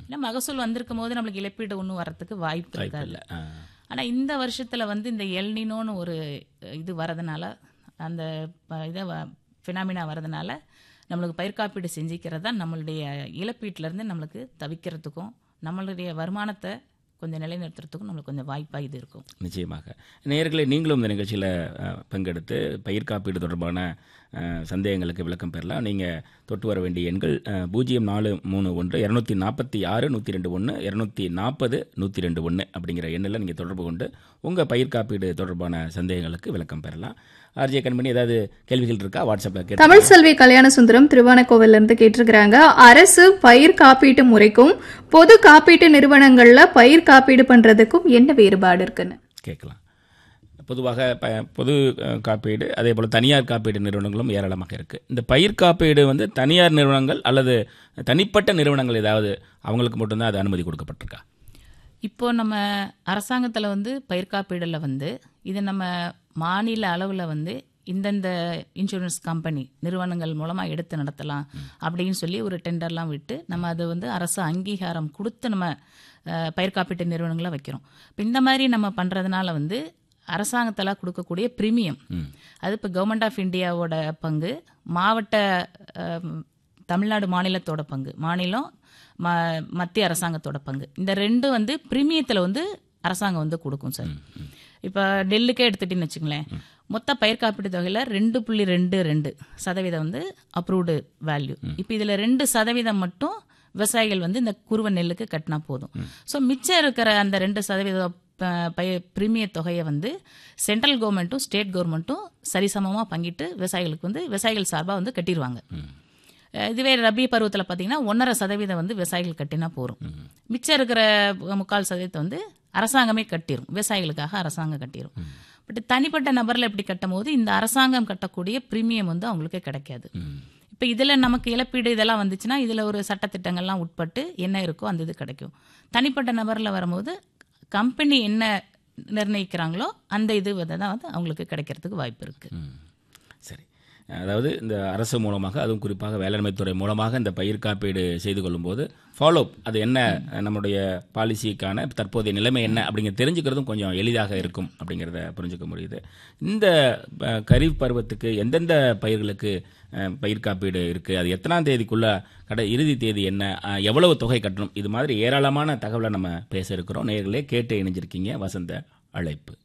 ஏன்னா மகசூல் வந்திருக்கும் போது நம்மளுக்கு இழப்பீடு ஒன்றும் வரத்துக்கு வாய்ப்பு வாய்ப்பு இருக்காது இல்லை ஆ. ஆனா இந்த வருஷத்துல வந்து இந்த எல்னினோன்னு ஒரு இது வரதுனால அந்த ப- இதை ஃபினாமினா வரதுனால நம்மளுக்கு பயிர் காப்பீடு செஞ்சுக்கிறது தான் நம்மளுடைய இழப்பீட்டுல இருந்து நம்மளுக்கு தவிக்கிறதுக்கும் நம்மளுடைய வருமானத்தை கொஞ்சம் நிலைநிறுத்துறதுக்கும் நம்மளுக்கு கொஞ்சம் வாய்ப்பாக இது இருக்கும் நிச்சயமாக நேயர்களே நீங்களும் இந்த நிகழ்ச்சியில் பங்கெடுத்து பயிர் காப்பீடு தொடர்பான அஹ், சந்தேகங்களுக்கு விளக்கம் பெறலாம் நீங்கள் தொட்டு வர வேண்டிய எண்கள் அஹ், பூஜ்ஜியம் நாலு மூணு ஒன்று இரநூத்தி நாற்பத்தி ஆறு நூற்றி ரெண்டு ஒன்று இரநூத்தி நாற்பது நூற்றி ரெண்டு ஒன்று அப்படிங்கிற எண்ணில் நீங்கள் தொடர்பு கொண்டு உங்கள் பயிர் காப்பீடு தொடர்பான சந்தேகங்களுக்கு விளக்கம் பெறலாம் ஆர்ஜே கண்மணி ஏதாவது கேள்விகள் இருக்கா வாட்ஸ்அப்பில் கேட்டு தமிழ் செல்வி கல்யாண சுந்தரம் திருவானக்கோவில்ல இருந்து கேட்டிருக்கிறாங்க அரசு பயிர் காப்பீட்டு முறைக்கும் பொது காப்பீட்டு நிறுவனங்கள்ல பயிர் காப்பீடு பண்றதுக்கும் என்ன வேறுபாடு இருக்குன்னு கேட்கலாம் பொதுவாக ப பொது அஹ், காப்பீடு அதே போல் தனியார் காப்பீடு நிறுவனங்களும் ஏராளமாக இருக்குது இந்த பயிர் காப்பீடு வந்து தனியார் நிறுவனங்கள் அல்லது தனிப்பட்ட நிறுவனங்கள் ஏதாவது அவங்களுக்கு மட்டும்தான் அது அனுமதி கொடுக்கப்பட்டிருக்கா இப்போ நம்ம அரசாங்கத்தில் வந்து பயிர் காப்பீடுல வந்து இது நம்ம மாநில அளவில் வந்து இந்தந்த இன்சூரன்ஸ் கம்பெனி நிறுவனங்கள் மூலமாக எடுத்து நடத்தலாம் அப்படின்னு சொல்லி ஒரு டெண்டர்லாம் விட்டு நம்ம அது வந்து அரசு அங்கீகாரம் கொடுத்து நம்ம அஹ், பயிர் காப்பீட்டு நிறுவனங்களை வைக்கிறோம் இப்போ இந்த மாதிரி நம்ம பண்ணுறதுனால வந்து அரசாங்கத்தில் கொடுக்கக்கூடிய ப்ரீமியம் அது இப்போ கவர்மெண்ட் ஆஃப் இந்தியாவோட பங்கு மாவட்ட அஹ், தமிழ்நாடு மாநிலத்தோட பங்கு மாநிலம் ம மத்திய அரசாங்கத்தோட பங்கு இந்த ரெண்டு வந்து பிரீமியத்தில் வந்து அரசாங்கம் வந்து கொடுக்கும் சார் இப்போ டெல்லுக்கே எடுத்துட்டீங்கன்னு வச்சுங்களேன் மொத்த பயிர் காப்பீட்டு தொகையில் ரெண்டு புள்ளி ரெண்டு ரெண்டு சதவீதம் வந்து அப்ரூவ்டு வேல்யூ இப்போ இதில் ரெண்டு சதவீதம் மட்டும் விவசாயிகள் வந்து இந்த குருவ நெல்லுக்கு கட்டினா போதும் ஸோ மிச்சம் இருக்கிற அந்த ரெண்டு சதவீதம் ப- பய பிரீமிய தொகையை வந்து சென்ட்ரல் கவர்மெண்ட்டும் ஸ்டேட் கவர்மெண்ட்டும் சரிசமமாக பங்கிட்டு விவசாயிகளுக்கு வந்து விவசாயிகள் சார்பாக வந்து கட்டிடுவாங்க அஹ் இதுவே ரபி பருவத்தில் பார்த்தீங்கன்னா ஒன்றரை சதவீதம் வந்து விவசாயிகள் கட்டினா போதும் மிச்சம் இருக்கிற முக்கால் சதவீதத்தை வந்து அரசாங்கமே கட்டிடும் விவசாயிகளுக்காக அரசாங்கம் கட்டிடும் பட் தனிப்பட்ட நபரில் எப்படி கட்டும் போது இந்த அரசாங்கம் கட்டக்கூடிய பிரீமியம் வந்து அவங்களுக்கு கிடைக்காது இப்போ இதில் நமக்கு இழப்பீடு இதெல்லாம் வந்துச்சுன்னா இதில் ஒரு சட்டத்திட்டங்கள்லாம் உட்பட்டு என்ன இருக்கோ அந்த இது கிடைக்கும் தனிப்பட்ட நபரில் வரும்போது கம்பெனி என்ன நிர்ணயிக்கிறாங்களோ அந்த இது வந்து தான் வந்து அவங்களுக்கு கிடைக்கிறதுக்கு வாய்ப்பு இருக்குது ம். சரி அதாவது இந்த அரசு மூலமாக அதுவும் குறிப்பாக வேளாண்மை துறை மூலமாக இந்த பயிர் காப்பீடு செய்து கொள்ளும்போது ஃபாலோ அது என்ன நம்முடைய பாலிசிக்கான தற்போதைய நிலைமை என்ன அப்படிங்கிற தெரிஞ்சுக்கிறதும் கொஞ்சம் எளிதாக இருக்கும் அப்படிங்கிறத புரிஞ்சுக்க முடியுது இந்த அஹ், கரீஃப் பருவத்துக்கு எந்தெந்த பயிர்களுக்கு அஹ், பயிர் காப்பீடு இருக்குது அது எத்தனாம் தேதிக்குள்ள கடை இறுதி தேதி என்ன அஹ், எவ்வளவு தொகை கட்டணும் இது மாதிரி ஏராளமான தகவலை நம்ம பேச இருக்கிறோம் நேர்களே கேட்டு இணைஞ்சிருக்கீங்க வசந்த அழைப்பு